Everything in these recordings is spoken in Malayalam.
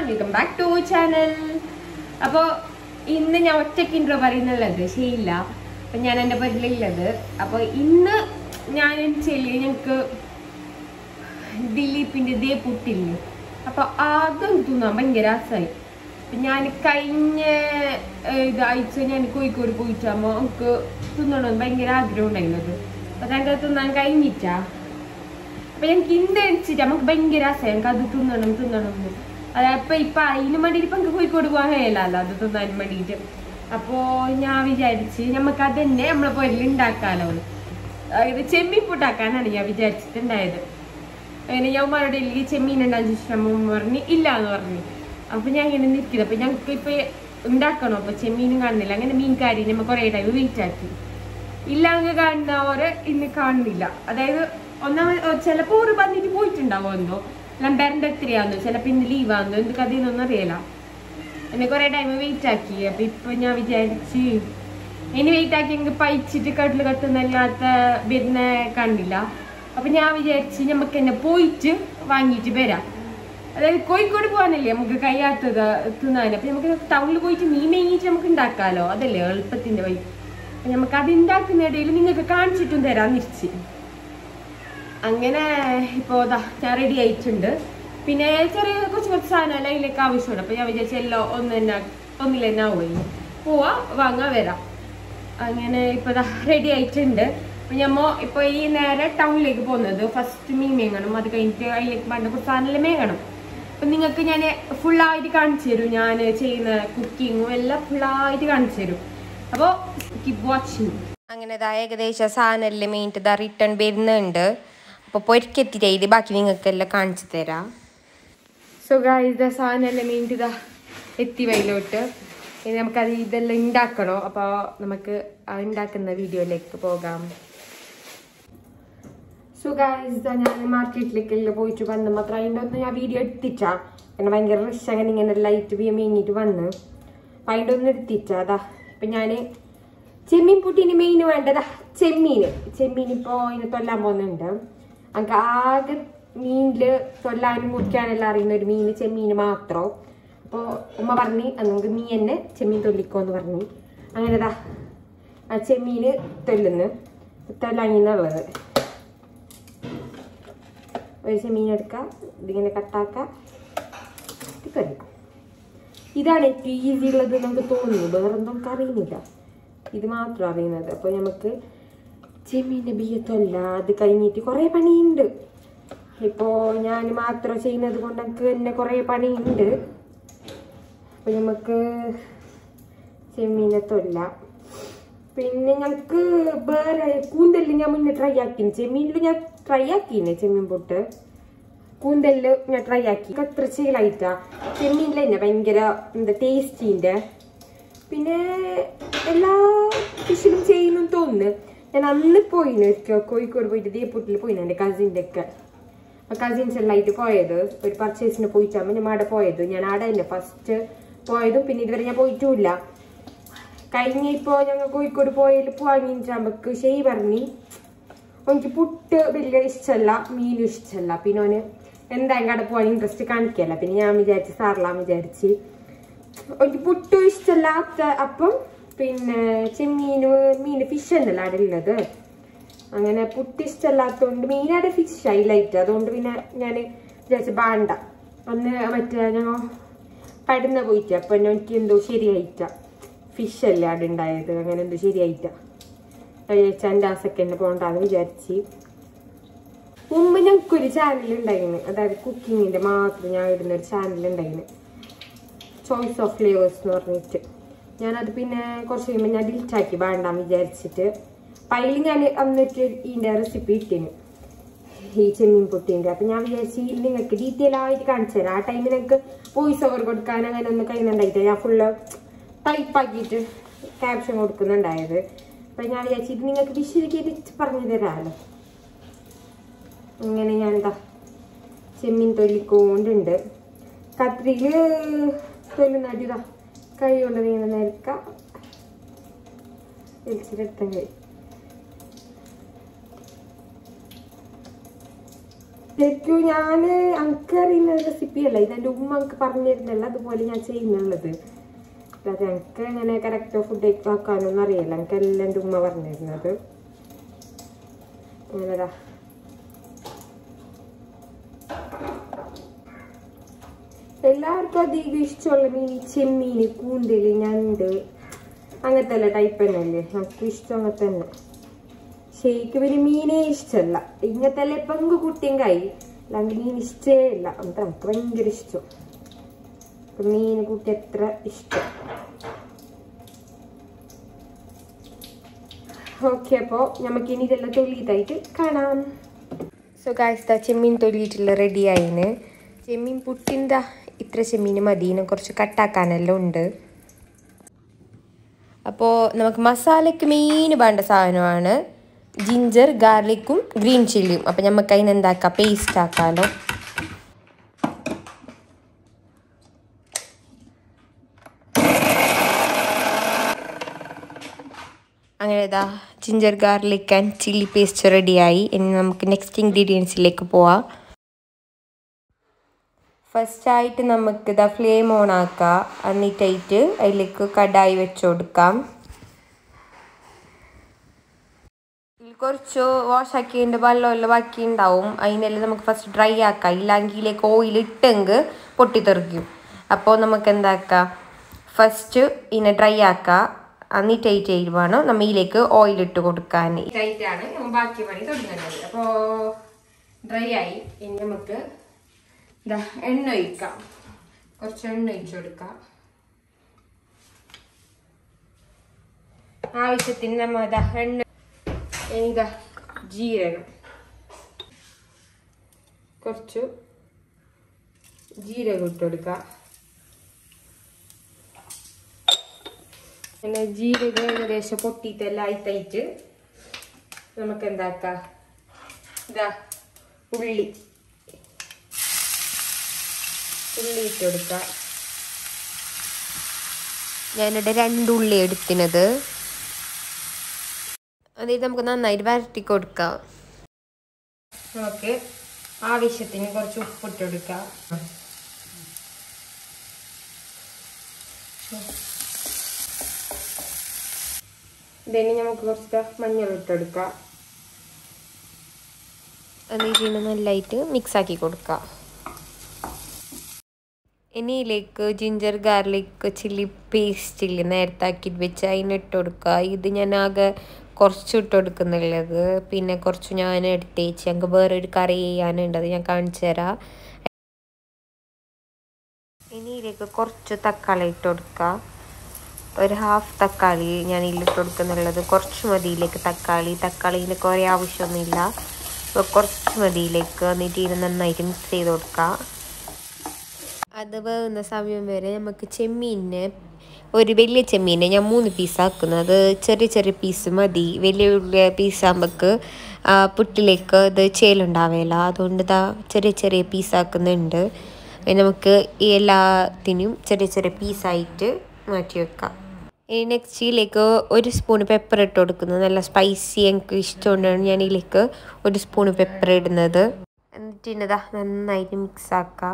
വെൽക്കം ബാക്ക് ടു ചാനൽ അപ്പോൾ ഇന്ന് ഞാൻ ഒറ്റയ്ക്ക് ഇൻട്രോ പറയുന്നുള്ളത് ശരിയില്ല അപ്പം ഞാൻ എൻ്റെ പരിലുള്ളത് അപ്പോൾ ഇന്ന് ഞാൻ ചെല്ലി ഞങ്ങൾക്ക് ദിലീപിൻ്റെ ദേ പുട്ടില്ലേ അപ്പോൾ അതും തിന്നാൻ ഭയങ്കര രസമായി അപ്പം ഞാൻ കഴിഞ്ഞ ഏഹ്, ഇതാഴ്ച ഞാൻ കോഴിക്കോട് പോയിട്ടാകുമ്പോൾ നമുക്ക് തിന്നണമെന്ന് ഭയങ്കര ആഗ്രഹം ഉണ്ടായിരുന്നത് അപ്പം ഞങ്ങൾക്ക് തിന്നാൻ കഴിഞ്ഞിട്ടാ അപ്പൊ ഞങ്ങൾക്ക് ഇന്ന് അടിച്ചിട്ട് നമുക്ക് ഭയങ്കര രസമാണ് ഞങ്ങൾക്ക് അത് തിന്നണം തിന്നണം എന്ന് അതപ്പൊ ഇപ്പൊ അതിന് വേണ്ടിയിട്ട് ഇപ്പൊ നമുക്ക് കോഴിക്കോട് പോകാൻ കഴിയില്ലല്ലോ അത് തിന്നാൻ വേണ്ടിയിട്ട് അപ്പോ ഞാൻ വിചാരിച്ച് നമുക്ക് അത് തന്നെ നമ്മളെ പോലെ ഉണ്ടാക്കാലോ അതായത് ചെമ്മീൻ പൊട്ടാക്കാനാണ് ഞാൻ വിചാരിച്ചിട്ടുണ്ടായത് അങ്ങനെ ഞാൻ ഉമ്മാരുടെ ഇല്ലെങ്കിൽ ചെമ്മീൻ ഉണ്ടാകാൻ ചോദിച്ചു അമ്മ പറഞ്ഞ് ഇല്ല എന്ന് പറഞ്ഞു അപ്പൊ ഞാൻ ഇങ്ങനെ നിൽക്കുന്നത് അപ്പൊ ഞങ്ങൾക്ക് ഇപ്പൊ ഉണ്ടാക്കണോ അപ്പൊ ചെമ്മീനും കാണുന്നില്ല അങ്ങനെ മീൻകാരി നമ്മ കുറെ ടൈം വെയിറ്റ് ആക്കി ഇല്ല അങ്ങ് കാണുന്നവരെ ഇന്ന് കാണുന്നില്ല അതായത് ഒന്നാമത് ചിലപ്പോ ഒരു വന്നിട്ട് പോയിട്ടുണ്ടാവോ എന്തോ എല്ലാം പെരണ്ട് എത്രയാന്നോ ചിലപ്പോ ഇന്ന് ലീവാന്നോ എന്ത് കഥയൊന്നും അറിയില്ല എന്നെ കുറെ ടൈം വെയിറ്റ് ആക്കി അപ്പൊ ഇപ്പൊ ഞാൻ വിചാരിച്ച് ഇനി വെയിറ്റ് ആക്കി എനിക്ക് പയിച്ചിട്ട് കട്ടില് കട്ടുന്നല്ലാത്ത വരുന്ന കണ്ടില്ല അപ്പൊ ഞാൻ വിചാരിച്ച് നമുക്ക് എന്നെ പോയിട്ട് വാങ്ങിയിട്ട് വരാം അതായത് കോഴിക്കോട് പോകാനല്ലേ നമുക്ക് കഴിയാത്തത് തിന്നാൻ അപ്പൊ നമുക്ക് ടൗണിൽ പോയിട്ട് മീൻ മേങ്ങിയിട്ട് നമുക്ക് ഉണ്ടാക്കാലോ അതല്ലേ എളുപ്പത്തിന്റെ വഴി അപ്പൊ നമുക്ക് അത് ഉണ്ടാക്കുന്ന ഇടയിൽ നിങ്ങൾക്ക് കാണിച്ചിട്ടും തരാൻ നിശ്ചയി അങ്ങനെ ഇപ്പോ ദാ ഞാൻ റെഡി ആയിട്ടുണ്ട് പിന്നെ ചെറിയ കുറച്ച് കുറച്ച് സാധനം അതിലേക്ക് ആവശ്യമുണ്ട് അപ്പൊ ഞാൻ വിചാരിച്ച എല്ലാം ഒന്ന് തന്നെ ഒന്നിൽ തന്നെ ആവുമല്ലോ പോവാ വാങ്ങാൻ വരാം അങ്ങനെ ഇപ്പൊ ദാ റെഡി ആയിട്ടുണ്ട് അപ്പൊ ഞമ്മ ഇപ്പൊ ഈ നേരെ ടൗണിലേക്ക് പോകുന്നത് ഫസ്റ്റ് മീൻ മേങ്ങണം അത് കഴിഞ്ഞിട്ട് അതിലേക്ക് വേണ്ട കുറച്ച് സാധനം മേങ്ങണം അപ്പൊ നിങ്ങൾക്ക് ഞാൻ ഫുള്ളായിട്ട് കാണിച്ചു തരും ഞാൻ ചെയ്യുന്ന കുക്കിങ്ങും എല്ലാം ഫുള്ളായിട്ട് കാണിച്ചു തരും അപ്പോൾ കീപ് വാച്ചിങ് അങ്ങനെ ഇതാ ഏകദേശം സാധനമെല്ലാം മേഞ്ഞിട്ട് ഇതാ റിട്ടേൺ വരുന്നുണ്ട് അപ്പോൾ പൊരിക്കെത്തിയിട്ട് ബാക്കി നിങ്ങൾക്കെല്ലാം കാണിച്ചു തരാം സോ ഗായ്സ് സാധനം മീൻ്റെ ഇതാ എത്തി വയലോട്ട് ഇനി നമുക്കത് ഇതെല്ലാം ഉണ്ടാക്കണോ അപ്പോൾ നമുക്ക് ആ ഉണ്ടാക്കുന്ന വീഡിയോയിലേക്ക് പോകാം സോ ഗായ്സ് ഞാൻ മാർക്കറ്റിലേക്കെല്ലാം പോയിട്ട് വന്ന് മാത്രം അതിൻ്റെ ഒന്ന് ഞാൻ വീഡിയോ എടുത്തിട്ടാ കാരണം ഭയങ്കര റഷ് അങ്ങനെ ഇങ്ങനെ ലൈറ്റ് വീ മേങ്ങിയിട്ട് വന്ന് അപ്പം അതിൻ്റെ ഒന്ന് എടുത്തിട്ടാ അതാ ഇപ്പം ഞാൻ ചെമ്മീൻ പുട്ടിന് മെയിൻ വേണ്ടതാ ചെമ്മീൻ ചെമ്മീൻ ഇപ്പോൾ ഇതിന് തൊല്ലാൻ പോകുന്നുണ്ട് നമുക്ക് ആകെ മീനില് തൊല്ലാനും മുറിക്കാനെല്ലാം അറിയുന്ന ഒരു മീൻ ചെമ്മീൻ മാത്രം അപ്പോൾ ഉമ്മ പറഞ്ഞ് "അത് നമുക്ക് നീ തന്നെ ചെമ്മീൻ തൊല്ലിക്കോ എന്ന് പറഞ്ഞു അങ്ങനെതാ ആ ചെമ്മീൻ തൊല്ലുന്നു തൊല്ലാങ്ങിന്നുള്ളത് ഒരു ചെമ്മീൻ എടുക്കുക ഇതിങ്ങനെ കട്ടാക്കുക ഇത് കറി ഇതാണ് ഏറ്റവും ഈസി ഉള്ളത് നമുക്ക് തോന്നുന്നു വേറെന്തും നമുക്ക് അറിയുന്നില്ല ഇത് മാത്രം അറിയുന്നത് അപ്പോൾ നമുക്ക് ചെമ്മീൻ്റെ ബിയ്യത്തല്ല അത് കഴിഞ്ഞിട്ട് കുറേ പണിയുണ്ട് ഇപ്പോൾ ഞാൻ മാത്രം ചെയ്യുന്നത് കൊണ്ട് എനിക്ക് തന്നെ കുറേ പണിയുണ്ട് അപ്പോൾ നമുക്ക് ചെമ്മീനെ തൊല്ല പിന്നെ ഞങ്ങൾക്ക് വേറെ കൂന്തലിൽ ഞാൻ മുന്നേ ട്രൈ ആക്കിന് ചെമ്മീനിൽ ഞാൻ ട്രൈ ആക്കിനെ ചെമ്മീൻ പൊട്ട് കൂന്തലില് ഞാൻ ട്രൈ ആക്കി അത്ര ചെയ്യലായിട്ടാ ചെമ്മീനിൽ തന്നെ ഭയങ്കര എന്താ ടേസ്റ്റിന്റെ പിന്നെ എല്ലാ ഫിഷിലും ചെയ്യുന്നു തോന്നുന്നു ഞാൻ അന്ന് പോയിന് ഒരിക്കൽ കോഴിക്കോട് പോയിട്ട് ദീപൂട്ടിൽ പോയിന് എൻ്റെ കസിൻ്റെ ഒക്കെ കസിൻസ് എല്ലാം ആയിട്ട് പോയത് ഒരു പർച്ചേസിന് പോയിട്ടാകുമ്പോൾ ഞാൻ അവിടെ പോയത് ഞാൻ അവിടെ തന്നെ ഫസ്റ്റ് പോയതും പിന്നെ ഇതുവരെ ഞാൻ പോയിട്ടുമില്ല കഴിഞ്ഞ ഇപ്പോൾ ഞങ്ങൾ കോഴിക്കോട് പോയതിൽ വാങ്ങിച്ചാകുമ്പോക്ക് ശരി പറഞ്ഞ് എനിക്ക് പുട്ട് വലിയ ഇഷ്ടമല്ല മീനും ഇഷ്ടമല്ല പിന്നെ ഓന് എന്തായാലും കട പോകാൻ ഇൻട്രസ്റ്റ് കാണിക്കല്ല പിന്നെ ഞാൻ വിചാരിച്ച് സാറലാം വിചാരിച്ച് എനിക്ക് പുട്ടും ഇഷ്ടമല്ലാത്ത അപ്പം പിന്നെ ചെമ്മീന് മീൻ ഫിഷ് എന്നല്ല അവിടെ ഉള്ളത് അങ്ങനെ പുട്ട് ഇഷ്ടമല്ലാത്തതുകൊണ്ട് മീനവിടെ ഫിഷ് ഹൈലൈറ്റ് അതുകൊണ്ട് പിന്നെ ഞാൻ വിചാരിച്ചു ബാണ്ട അന്ന് മറ്റേ ഞങ്ങൾ കടന്ന പോയിട്ട് അപ്പം എനിക്ക് എന്തോ ശരിയായിട്ട ഫിഷ് അല്ലേ അവിടെ ഉണ്ടായത് അങ്ങനെ എന്തോ ശരിയായിട്ട വിചാരിച്ച എൻ്റെ ആ സെക്കൻഡ് പോകണ്ടെന്ന് വിചാരിച്ച് മുമ്പ് ഞങ്ങൾക്കൊരു ചാനൽ ഉണ്ടായിരുന്നു അതായത് കുക്കിങ്ങിന്റെ മാത്രം ഞാൻ ഇടുന്ന ഒരു ചാനൽ ഉണ്ടായിരുന്നു ചോയ്സ് ഓഫ് ഫ്ലേവേഴ്സ് എന്ന് പറഞ്ഞിട്ട് ഞാനത് പിന്നെ കുറച്ച് കഴിയുമ്പോൾ ഞാൻ ഡിലീറ്റ് ആക്കി വേണ്ടാന്ന് വിചാരിച്ചിട്ട് അപ്പം അതിൽ ഞാൻ അന്നിട്ട് ഇതിൻ്റെ റെസിപ്പി ഇട്ടിന് ഈ ചെമ്മീൻ പൊട്ടീൻ്റെ അപ്പം ഞാൻ വിചാരിച്ചു ഇതിൽ നിങ്ങൾക്ക് ഡീറ്റെയിൽ ആയിട്ട് കാണിച്ചു തരാം ആ ടൈമിൽ നിങ്ങൾക്ക് വോയിസ് ഓവർ കൊടുക്കാൻ അങ്ങനെ ഒന്നും കഴിയുന്നുണ്ടായിട്ട് ഞാൻ ഫുള്ള് ടൈപ്പാക്കിയിട്ട് ക്യാപ്ഷൻ കൊടുക്കുന്നുണ്ടായത് അപ്പം ഞാൻ വിചാരിച്ചു ഇത് നിങ്ങൾക്ക് വിശദീകരിച്ച് പറഞ്ഞു തരാമല്ലോ അങ്ങനെ ഞാനിതാ ചെമ്മീൻ തൊല്ലിക്കൊണ്ടുണ്ട് കത്രിയിൽ തൊല്ലുന്നാട്ടി ഇതാ കൈ കൊണ്ട് നീങ്ങുന്ന നേരക്ക വലിച്ചിട്ടെടുത്തം കൈ ശരിക്കും ഞാൻ അറിയുന്ന റെസിപ്പി അല്ല ഇത് എൻ്റെ ഉമ്മ എനിക്ക് പറഞ്ഞിരുന്നല്ല അതുപോലെ ഞാൻ ചെയ്യുന്നുള്ളത് അല്ലാതെ എനിക്ക് അങ്ങനെ കറക്റ്റ് ഫുഡ് ആക്കാനൊന്നും അറിയില്ല എനിക്ക് എല്ലാം എൻ്റെ ഉമ്മ പറഞ്ഞിരുന്നത് അങ്ങനെതാ എല്ലാവർക്കും അധികം ഇഷ്ടമുള്ള മീൻ ഈ ചെമ്മീൻ കൂന്തൽ ഞണ്ട് അങ്ങനത്തെ എല്ലാം ടൈപ്പ് തന്നെയല്ലേ നമുക്ക് ഇഷ്ടം അങ്ങനെ തന്നെ ശരിക്കും ഒരു മീനേ ഇഷ്ടമല്ല ഇങ്ങനത്തെ എല്ലാം പെങ്കു കുട്ടിയും കൈ അല്ലാണ്ട് മീൻ ഇഷ്ടേ ഇല്ല എന്നിട്ട് നമുക്ക് ഭയങ്കര ഇഷ്ടം ഇപ്പൊ മീൻ കൂട്ടി എത്ര ഇഷ്ടം ഓക്കെ അപ്പോൾ നമുക്ക് ഇനി ഇതെല്ലാം തൊള്ളിയിട്ടായിട്ട് കാണാം സോ ഗായ്സ് ദാ ചെമ്മീൻ തൊലിയിട്ടുള്ള റെഡി ആയിന് ചെമ്മീൻ പുട്ടിൻ്റെ ഇത്ര ചെമ്മീൻ മതിന് കുറച്ച് കട്ടാക്കാനെല്ലാം ഉണ്ട് അപ്പോൾ നമുക്ക് മസാലയ്ക്ക് മെയിൻ വേണ്ട സാധനമാണ് ജിഞ്ചർ ഗാർലിക്കും ഗ്രീൻ ചില്ലിയും അപ്പം നമുക്ക് അതിന് എന്താക്കാം പേസ്റ്റ് ആക്കാമല്ലോ അങ്ങനെ ഇതാ ginger garlic and chilli paste റെഡിയായി ഇനി നമുക്ക് നെക്സ്റ്റ് ഇൻഗ്രീഡിയൻസിലേക്ക് പോവാം ഫസ്റ്റ് ആയിട്ട് നമുക്ക് ഇതാ ഫ്ലെയിം ഓൺ ആക്കാം എന്നിട്ടായിട്ട് അതിലേക്ക് കടായി വെച്ച് കൊടുക്കാം ഇതിൽ കുറച്ച് വാഷ് ആക്കിയതിൻ്റെ വെള്ളമെല്ലാം ബാക്കി ഉണ്ടാവും അതിനെല്ലാം നമുക്ക് ഫസ്റ്റ് ഡ്രൈ ആക്കാം ഇല്ലെങ്കിലേക്ക് ഓയിൽ ഇട്ടെങ്കിൽ പൊട്ടിത്തെറിക്കും അപ്പോൾ നമുക്ക് എന്താക്കാം ഫസ്റ്റ് ഇതിനെ ഡ്രൈ ആക്കാം എന്നിട്ടായിട്ട് വേണം നമ്മൾ ഇതിലേക്ക് ഓയിൽ ഇട്ട് കൊടുക്കാൻ ഇതായിട്ടാണ് നമ്മൾ ബാക്കി പണി തുടങ്ങുന്നത് അപ്പോൾ ഡ്രൈ ആയി ഇനി നമുക്ക് ഇതാ എണ്ണ ഒഴിക്കാം കുറച്ച് എണ്ണ ഒഴിച്ചു കൊടുക്കാം ആവശ്യത്തിന് നമ്മൾ ഇതാ എണ്ണ ഇനി ഇതാ ജീരകം കുറച്ച് ജീരകം ഇട്ട് കൊടുക്കാം പിന്നെ ജീരകം ഏകദേശം പൊട്ടിയിട്ടെല്ലാം ആയിട്ടായിട്ട് നമുക്ക് എന്താക്കാം ഇതാ ഉള്ളി ഉള്ളി ഇട്ട് കൊടുക്കാം ഞാനിവിടെ രണ്ട് ഉള്ളി എടുത്തിനത് അതായത് നമുക്ക് നന്നായിട്ട് വരട്ടി കൊടുക്കാം നമുക്ക് ആവശ്യത്തിന് കുറച്ച് ഉപ്പിട്ട് കൊടുക്കാം ഇതിന് നമുക്ക് കുറച്ച് മഞ്ഞൾ ഇട്ട് കൊടുക്കാം എന്നിട്ട് ഇതിനെ നല്ലതായിട്ട് മിക്സ് ആക്കി കൊടുക്കാം ഇനി ഇതിലേക്ക് ജിഞ്ചർ ഗാർലിക് ചില്ലി പേസ്റ്റ് ഇല്ലേ നേരത്തെ ആക്കിയിട്ട് വെച്ച് അതിന് ഇട്ട് കൊടുക്കുക ഇത് ഞാൻ ആകെ കുറച്ച് ഇട്ട് കൊടുക്കുന്നുള്ളത് പിന്നെ കുറച്ച് ഞാൻ എടുത്ത് വെച്ച് ഞങ്ങൾക്ക് വേറൊരു കറി ചെയ്യാനുണ്ട് അത് ഞാൻ കാണിച്ചു തരാം ഇനി ഇതിലേക്ക് കുറച്ച് തക്കാളി ഇട്ട് കൊടുക്കുക ഒരു ഹാഫ് തക്കാളി ഞാൻ ഇതിലിട്ട് കൊടുക്കുന്നുള്ളത് കുറച്ച് മതി ഇതിലേക്ക് തക്കാളി തക്കാളിയിൽ കുറേ ആവശ്യമൊന്നുമില്ല അപ്പോൾ കുറച്ച് മതി ഇതിലേക്ക് എന്നിട്ട് ഇത് നന്നായിട്ട് മിക്സ് ചെയ്ത് കൊടുക്കുക അത് വേകുന്ന സമയം വരെ നമുക്ക് ചെമ്മീനെ ഒരു വലിയ ചെമ്മീനെ ഞാൻ മൂന്ന് പീസാക്കുന്നത് ചെറിയ ചെറിയ പീസ് മതി വലിയ വലിയ പീസാകുമ്പോൾക്ക് പുട്ടിലേക്ക് ഇത് ചേലുണ്ടാവില്ല അതുകൊണ്ട് ഇതാ ചെറിയ ചെറിയ പീസാക്കുന്നുണ്ട് ഇനി നമുക്ക് ഈ എല്ലാത്തിനും ചെറിയ ചെറിയ പീസായിട്ട് മാറ്റി വെക്കാം ഇനി നെക്സ്റ്റ് ഇതിലേക്ക് ഒരു സ്പൂൺ പെപ്പർ ഇട്ട് കൊടുക്കുന്നത് നല്ല സ്പൈസി എനിക്ക് ഇഷ്ടമുകൊണ്ടാണ് ഞാൻ ഇതിലേക്ക് ഒരു സ്പൂൺ പെപ്പർ ഇടുന്നത് എന്നിട്ട് ഇന്നതാ നന്നായിട്ട് മിക്സ് ആക്കാം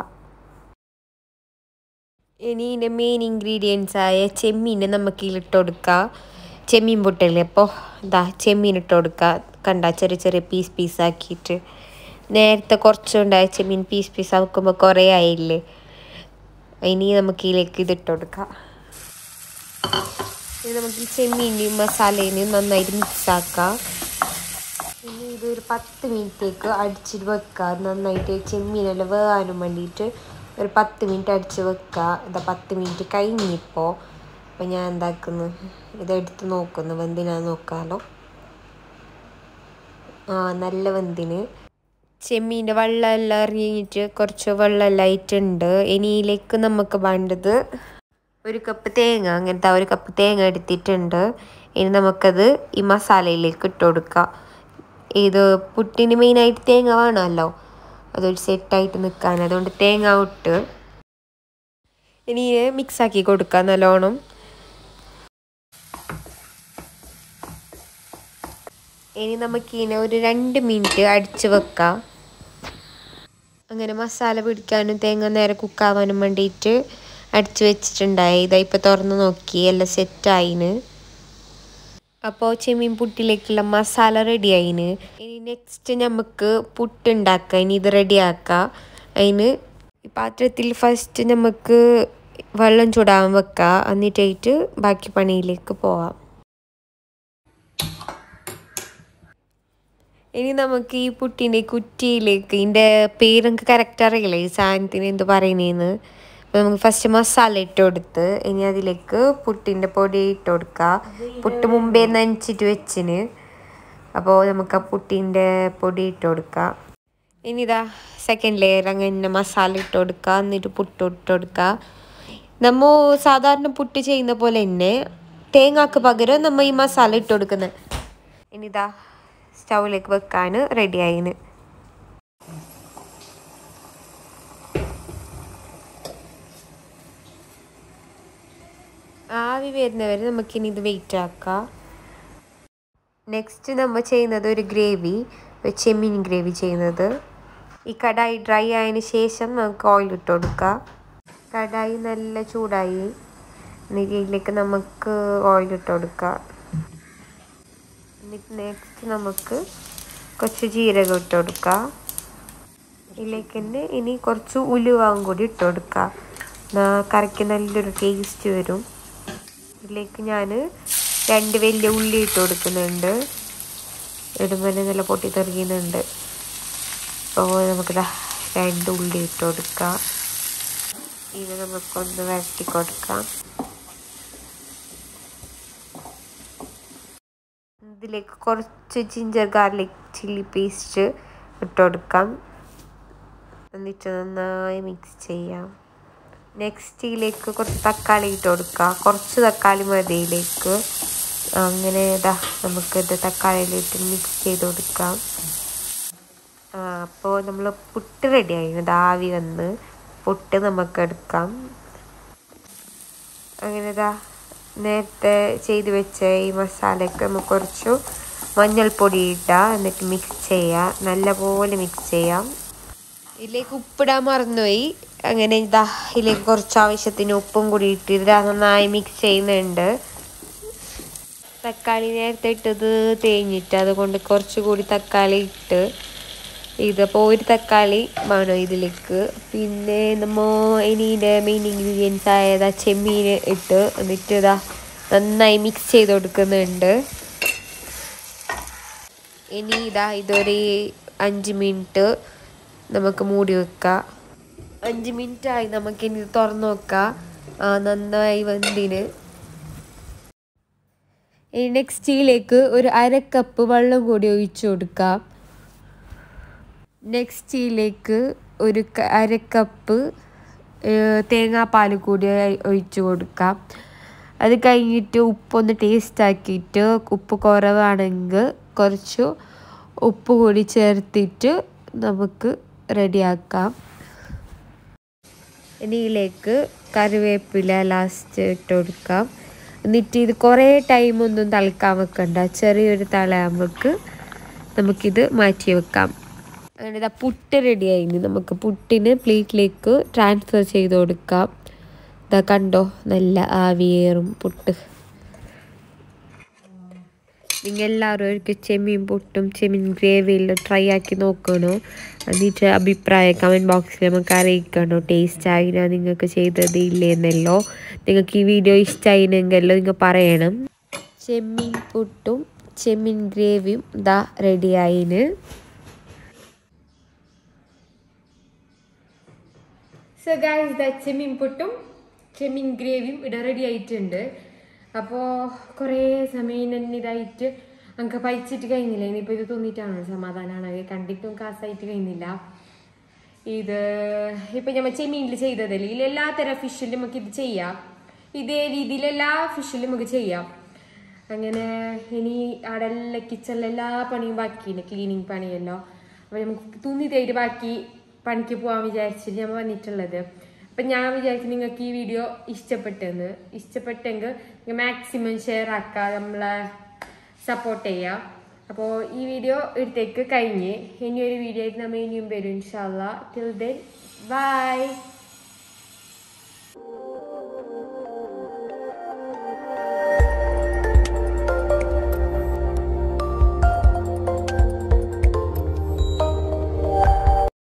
ഇനി ഇതിൻ്റെ മെയിൻ ഇൻഗ്രീഡിയൻസ് ആയ ചെമ്മീൻ നമുക്ക് ഇതിലിട്ട് കൊടുക്കുക ചെമ്മീൻ പൊട്ടല്ലേ അപ്പോൾ ഇതാ ചെമ്മീൻ ഇട്ട് കൊടുക്കുക കണ്ട ചെറിയ ചെറിയ പീസ് പീസ് ആക്കിയിട്ട് നേരത്തെ കുറച്ചുണ്ടായ ചെമ്മീൻ പീസ് പീസ് ആക്കുമ്പോൾ കുറേ ആയില്ലേ ഇനി നമുക്ക് ഇതിലേക്ക് ഇതിട്ട് കൊടുക്കാം ഇനി നമുക്ക് ഈ ചെമ്മീൻ്റെയും മസാലേനെയും നന്നായിട്ട് മിക്സ് ആക്കാം ഇനി ഇതൊരു പത്ത് മിനിറ്റേക്ക് അടിച്ചിട്ട് വെക്കുക നന്നായിട്ട് ചെമ്മീനെല്ലാം വേകാനും വേണ്ടിയിട്ട് ഒരു പത്ത് മിനിറ്റ് അടിച്ച് വെക്കുക ഇതാ പത്ത് മിനിറ്റ് കഴിഞ്ഞിപ്പോൾ അപ്പോൾ ഞാൻ എന്താക്കുന്നു ഇതെടുത്ത് നോക്കുന്നു വെന്തിനാന്ന് നോക്കാമല്ലോ ആ നല്ല വെന്തിന് ചെമ്മീൻ്റെ വെള്ളമെല്ലാം ഇറങ്ങിയിട്ട് കുറച്ച് വെള്ളമെല്ലാം ആയിട്ടുണ്ട് ഇനിയിലേക്ക് നമുക്ക് വേണ്ടത് ഒരു കപ്പ് തേങ്ങ അങ്ങനത്തെ ഒരു കപ്പ് തേങ്ങ എടുത്തിട്ടുണ്ട് ഇനി നമുക്കത് ഈ മസാലയിലേക്ക് ഇട്ട് കൊടുക്കാം ഇത് പുട്ടിന് മെയിനായിട്ട് തേങ്ങ വേണമല്ലോ അതൊരു സെറ്റായിട്ട് നിൽക്കാൻ അതുകൊണ്ട് തേങ്ങ ഇട്ട് ഇനി മിക്സ് ആക്കി കൊടുക്കാം നല്ലോണം ഇനി നമുക്ക് ഇതിനെ ഒരു രണ്ട് മിനിറ്റ് അടിച്ച് വെക്കാം അങ്ങനെ മസാല പിടിക്കാനും തേങ്ങ നേരെ കുക്കാവാനും വേണ്ടിയിട്ട് അടിച്ചു വെച്ചിട്ടുണ്ടായി ഇതാ ഇപ്പോൾ തുറന്ന് നോക്കി എല്ലാം സെറ്റായിന് അപ്പോൾ ചെമ്മീൻ പുട്ടിലേക്കുള്ള മസാല റെഡി ആയിന് ഇനി നെക്സ്റ്റ് നമുക്ക് പുട്ടുണ്ടാക്കാം ഇനി ഇത് റെഡിയാക്കാം അതിന് ഈ പാത്രത്തിൽ ഫസ്റ്റ് നമുക്ക് വെള്ളം ചൂടാൻ വെക്കാം എന്നിട്ടായിട്ട് ബാക്കി പണിയിലേക്ക് പോവാം ഇനി നമുക്ക് ഈ പുട്ടിൻ്റെ കുറ്റിയിലേക്ക് ഇതിൻ്റെ പേരൊക്കെ കറക്റ്റ് അറിയില്ല ഈ സാധനത്തിന് എന്ത് പറയുന്നതെന്ന് അപ്പോൾ നമുക്ക് ഫസ്റ്റ് മസാല ഇട്ട് കൊടുത്ത് ഇനി അതിലേക്ക് പുട്ടിൻ്റെ പൊടി ഇട്ട് കൊടുക്കുക പുട്ട് മുമ്പേ നനച്ചിട്ട് വെച്ചിന് അപ്പോൾ നമുക്ക് ആ പുട്ടിൻ്റെ പൊടി ഇട്ട് കൊടുക്കുക ഇനി ഇതാ സെക്കൻഡ് ലെയർ അങ്ങനെ മസാല ഇട്ട് കൊടുക്കുക എന്നിട്ട് പുട്ട് ഇട്ട് കൊടുക്കുക നമ്മൾ സാധാരണ പുട്ട് ചെയ്യുന്ന പോലെ തന്നെ തേങ്ങാക്ക് പകരം നമ്മൾ ഈ മസാല ഇട്ട് കൊടുക്കുന്നത് ഇനി ഇതാ സ്റ്റൗവിലേക്ക് വെക്കാൻ റെഡി ആയിന് ആവി വരുന്നവരെ നമുക്കിനി ഇത് വെയിറ്റ് ആക്കാം നെക്സ്റ്റ് നമ്മൾ ചെയ്യുന്നത് ഒരു ഗ്രേവി ഒരു ചെമ്മീൻ ഗ്രേവി ചെയ്യുന്നത് ഈ കടായി ഡ്രൈ ആയതിന് ശേഷം നമുക്ക് ഓയിൽ ഇട്ട് കൊടുക്കാം കടായി നല്ല ചൂടായി എന്നിട്ട് ഇതിലേക്ക് നമുക്ക് ഓയിൽ ഇട്ട് കൊടുക്കാം എന്നിട്ട് നെക്സ്റ്റ് നമുക്ക് കുറച്ച് ജീരകം ഇട്ട് കൊടുക്കാം ഇതിലേക്ക് തന്നെ ഇനി കുറച്ച് ഉലുവാവും കൂടി ഇട്ട് കൊടുക്കാം കറിക്ക് നല്ലൊരു ടേസ്റ്റ് വരും ഇതിലേക്ക് ഞാൻ രണ്ട് വലിയ ഉള്ളി ഇട്ട് കൊടുക്കുന്നുണ്ട് ഇടുമ്പോൾ നല്ല പൊട്ടി തെറിയുന്നുണ്ട് അപ്പോൾ നമുക്കിതാ രണ്ട് ഉള്ളി ഇട്ട് കൊടുക്കാം ഇത് നമുക്കൊന്ന് വരട്ടി കൊടുക്കാം ഇതിലേക്ക് കുറച്ച് ജിഞ്ചർ ഗാർലിക് ചില്ലി പേസ്റ്റ് ഇട്ട് കൊടുക്കാം എന്നിട്ട് നന്നായി മിക്സ് ചെയ്യാം നെക്സ്റ്റ് ഇതിലേക്ക് കുറച്ച് തക്കാളി ഇട്ട് കൊടുക്കുക കുറച്ച് തക്കാളി മതി ഇതിലേക്ക് അങ്ങനെ ഇതാ നമുക്കിത് തക്കാളിയിലിട്ട് മിക്സ് ചെയ്ത് കൊടുക്കാം ആ അപ്പോൾ നമ്മൾ പുട്ട് റെഡി ആയിരുന്നു ആവി വന്ന് പുട്ട് നമുക്ക് എടുക്കാം അങ്ങനെ ഇതാ നേരത്തെ ചെയ്ത് വെച്ച ഈ മസാലയ്ക്ക് നമുക്ക് കുറച്ച് മഞ്ഞൾപ്പൊടി ഇട്ടാൽ എന്നിട്ട് മിക്സ് ചെയ്യാം നല്ലപോലെ മിക്സ് ചെയ്യാം ഇതിലേക്ക് ഉപ്പിടാൻ മറന്നുപോയി അങ്ങനെ ഇതാ ഇതിലേക്ക് കുറച്ച് ആവശ്യത്തിന് ഉപ്പും കൂടി ഇട്ട് നന്നായി മിക്സ് ചെയ്യുന്നുണ്ട് തക്കാളി നേരത്തെ ഇട്ടത് തേഞ്ഞിട്ട് അതുകൊണ്ട് കുറച്ചുകൂടി തക്കാളി ഇട്ട് ഇതിപ്പോൾ ഒരു തക്കാളി വേണം ഇതിലേക്ക് പിന്നെ നമ്മൾ ഇനിയുടെ മെയിൻ ഇൻഗ്രീഡിയൻസ് ആയതാ ചെമ്മീൻ ഇട്ട് എന്നിട്ട് ഇതാ നന്നായി മിക്സ് ചെയ്ത് കൊടുക്കുന്നുണ്ട് ഇനി ഇതാ ഇതൊരു അഞ്ച് മിനിറ്റ് നമുക്ക് മൂടി വെക്കാം അഞ്ച് മിനിറ്റ് ആയി നമുക്ക് ഇനി തുറന്നു നോക്കാം ആ നന്നായി വെന്തിന് ഇനി നെക്സ്റ്റിലേക്ക് ഒരു അര കപ്പ് വെള്ളം കൂടി ഒഴിച്ചു കൊടുക്കാം നെക്സ്റ്റിലേക്ക് ഒരു അര കപ്പ് തേങ്ങാപ്പാൽ കൂടി ഒഴിച്ചു കൊടുക്കാം അത് കഴിഞ്ഞിട്ട് ഉപ്പൊന്ന് ടേസ്റ്റ് ആക്കിയിട്ട് ഉപ്പ് കുറവാണെങ്കിൽ കുറച്ച് ഉപ്പ് കൂടി ചേർത്തിട്ട് നമുക്ക് റെഡിയാക്കാം ഇനി ഇതിലേക്ക് കറിവേപ്പില ലാസ്റ്റ് ഇട്ട് കൊടുക്കാം എന്നിട്ട് ഇത് കുറേ ടൈമൊന്നും തിളക്കാൻ വെക്കണ്ട ചെറിയൊരു തളയാകുമ്പോൾക്ക് നമുക്കിത് മാറ്റി വെക്കാം അങ്ങനെ ഇതാ പുട്ട് റെഡി ആയിന് നമുക്ക് പുട്ടിന് പ്ലേറ്റിലേക്ക് ട്രാൻസ്ഫർ ചെയ്ത് കൊടുക്കാം ഇതാ കണ്ടോ നല്ല ആവിയേറും പുട്ട് നിങ്ങൾ എല്ലാവരും ഒരിക്കൽ ചെമ്മീൻ പുട്ടും ചെമ്മീൻ ഗ്രേവിയിൽ ട്രൈ ആക്കി നോക്കണോ എന്നിട്ട് അഭിപ്രായം കമൻറ്റ് ബോക്സിൽ നമുക്ക് അറിയിക്കണോ ടേസ്റ്റ് ആയിനാ നിങ്ങൾക്ക് ചെയ്തത് ഇല്ലേന്നല്ലോ നിങ്ങൾക്ക് ഈ വീഡിയോ ഇഷ്ടമായിനെങ്കല്ലോ നിങ്ങൾ പറയണം ചെമ്മീൻ പുട്ടും ചെമ്മീൻ ഗ്രേവിയും ഇതാ റെഡി ആയിന് സോ ഗായ്സ് ദ ചെമ്മീൻ പുട്ടും ചെമ്മീൻ ഗ്രേവിയും ഇവിടെ റെഡി ആയിട്ടുണ്ട് അപ്പോൾ കുറേ സമയം തന്നെ ഇതായിട്ട് നമുക്ക് പഴിച്ചിട്ട് കഴിഞ്ഞില്ല ഇനിയിപ്പോൾ ഇത് തോന്നിയിട്ടാണോ സമാധാനമാണ് കണ്ടിട്ടും കാസായിട്ട് കഴിഞ്ഞില്ല ഇത് ഇപ്പം നമ്മൾ ചെമ്മീനിൽ ചെയ്തതല്ലേ ഇതിൽ എല്ലാ തരം ഫിഷിലും നമുക്ക് ഇത് ചെയ്യാം ഇതേ രീതിയിൽ എല്ലാ ഫിഷിലും നമുക്ക് ചെയ്യാം അങ്ങനെ ഇനി അവിടെ എല്ലാ കിച്ചണിലെ എല്ലാ പണിയും ബാക്കിയുണ്ട് ക്ലീനിങ് പണിയല്ലോ അപ്പോൾ നമുക്ക് തുന്നിതായിട്ട് ബാക്കി പണിക്ക് പോകാൻ വിചാരിച്ചിട്ട് ഞാൻ വന്നിട്ടുള്ളത് അപ്പം ഞാൻ വിചാരിച്ചു നിങ്ങൾക്ക് ഈ വീഡിയോ ഇഷ്ടപ്പെട്ടെന്ന് ഇഷ്ടപ്പെട്ടെങ്കിൽ നിങ്ങൾ മാക്സിമം ഷെയർ ആക്കുക നമ്മളെ സപ്പോർട്ട് ചെയ്യുക അപ്പോൾ ഈ വീഡിയോ ഇടത്തേക്ക് കഴിഞ്ഞ് ഇനിയൊരു വീഡിയോ ആയിട്ട് നമ്മൾ ഇനിയും വരും ഇൻഷാല്ല ടിൽ ദെൻ ബൈ